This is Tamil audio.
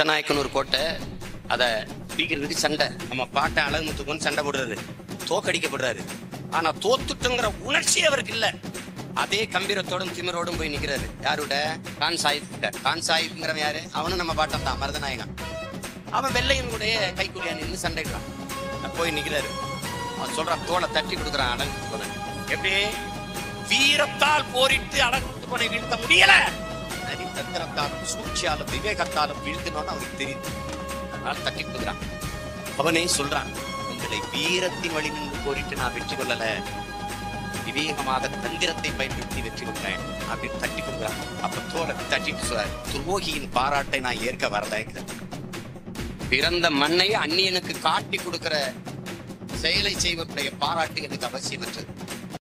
கட்டநாயக்கன் ஒரு கோட்டை அதை பிடிக்கிறதுக்கு சண்டை நம்ம பாட்டை அழகு முத்துக்கொண்டு சண்டை போடுறாரு தோக்கடிக்கப்படுறாரு ஆனா தோத்துட்டுங்கிற உணர்ச்சி அவருக்கு இல்ல அதே கம்பீரத்தோடும் திமிரோடும் போய் நிக்கிறாரு யாரோட கான் சாஹிப் கிட்ட கான் சாஹிப்ங்கிறவன் யாரு அவனும் நம்ம பாட்டம் தான் மருதநாயகன் அவன் வெள்ளையனுடைய கைக்குலியா நின்று சண்டைக்கிறான் போய் நிக்கிறாரு அவன் சொல்றான் தோலை தட்டி கொடுக்குறான் அழகு முத்துக்கொண்டு எப்படி வீரத்தால் போரிட்டு அழகு முத்துக்கொண்டை வீழ்த்த முடியல தந்திரத்தாலும் சூழ்ச்சியாலும் விவேகத்தாலும் வீழ்த்தணும்னு அவனுக்கு தெரியுது அதனால தட்டி கொடுக்குறான் அவனே சொல்றான் உங்களை வீரத்தின் வழி நின்று போரிட்டு நான் வெற்றி கொள்ளல விவேகமாக தந்திரத்தை பயன்படுத்தி வெற்றி கொண்டேன் அப்படின்னு தட்டி கொடுக்குறான் அப்ப தோலை தட்டிட்டு சொல்றாரு துரோகியின் பாராட்டை நான் ஏற்க வரலைங்கிற பிறந்த மண்ணை அந்நியனுக்கு காட்டி கொடுக்கிற செயலை செய்வதுடைய பாராட்டு எனக்கு அவசியமற்றது